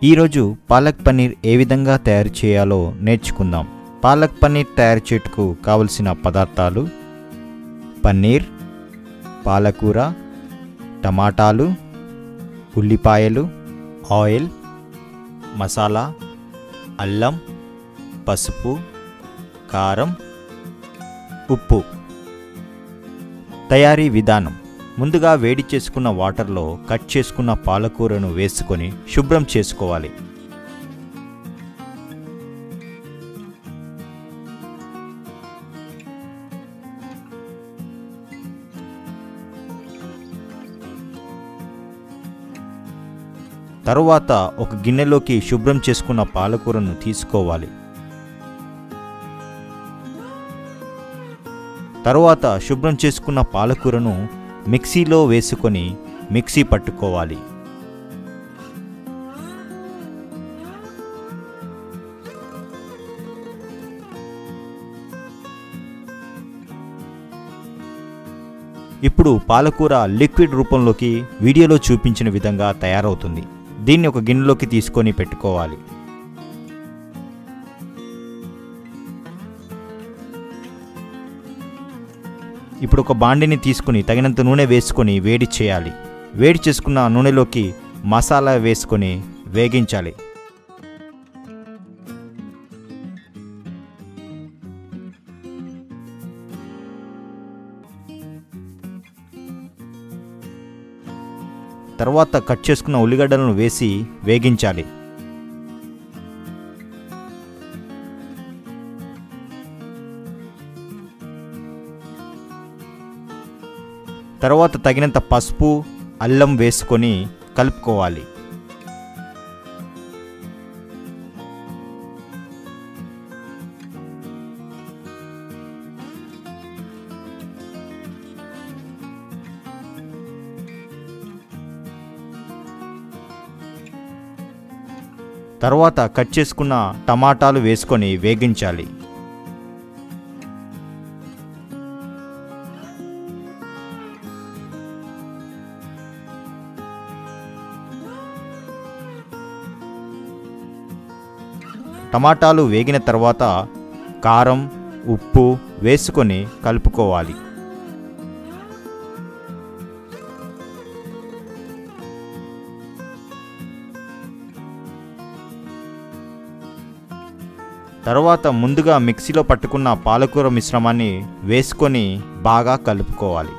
ఈరోజు పాలక్ పన్నీర్ ఏ విధంగా తయారు చేయాలో నేర్చుకుందాం పాలక్ పన్నీర్ తయారు చేయుటకు కావలసిన పదార్థాలు పన్నీర్ పాలకూర టమాటాలు ఉల్లిపాయలు ఆయిల్ మసాలా అల్లం పసుపు కారం ఉప్పు తయారీ విధానం ముందుగా వేడి చేసుకున్న వాటర్లో కట్ చేసుకున్న పాలకూరను వేసుకొని శుభ్రం చేసుకోవాలి తరువాత ఒక గిన్నెలోకి శుభ్రం చేసుకున్న పాలకూరను తీసుకోవాలి తరువాత శుభ్రం చేసుకున్న పాలకూరను మిక్సీలో వేసుకొని మిక్సీ పట్టుకోవాలి ఇప్పుడు పాలకూర లిక్విడ్ రూపంలోకి వీడియోలో చూపించిన విధంగా తయారవుతుంది దీన్ని ఒక గిన్నెలోకి తీసుకొని పెట్టుకోవాలి ఇప్పుడు ఒక బాండిని తీసుకుని తగినంత నూనె వేసుకొని వేడి చేయాలి వేడి చేసుకున్న నూనెలోకి మసాలా వేసుకొని వేగించాలి తర్వాత కట్ చేసుకున్న ఉల్లిగడ్డలను వేసి వేగించాలి తర్వాత తగినంత పసుపు అల్లం వేసుకొని కలుపుకోవాలి తర్వాత కట్ చేసుకున్న టమాటాలు వేసుకొని వేగించాలి టమాటాలు వేగిన తర్వాత కారం ఉప్పు వేసుకొని కలుపుకోవాలి తర్వాత ముందుగా మిక్సీలో పట్టుకున్న పాలకూర మిశ్రమాన్ని వేసుకొని బాగా కలుపుకోవాలి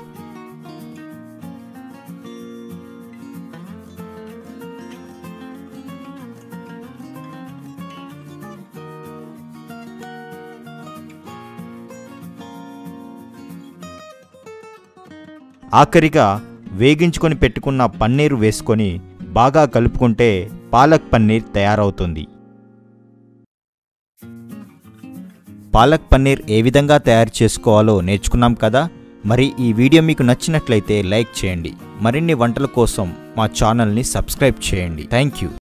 ఆఖరిగా వేగించుకొని పెట్టుకున్న పన్నీరు వేసుకొని బాగా కలుపుకుంటే పాలక్ పన్నీర్ తయారవుతుంది పాలక్ పన్నీర్ ఏ విధంగా తయారు చేసుకోవాలో నేర్చుకున్నాం కదా మరి ఈ వీడియో మీకు నచ్చినట్లయితే లైక్ చేయండి మరిన్ని వంటల కోసం మా ఛానల్ని సబ్స్క్రైబ్ చేయండి థ్యాంక్ యూ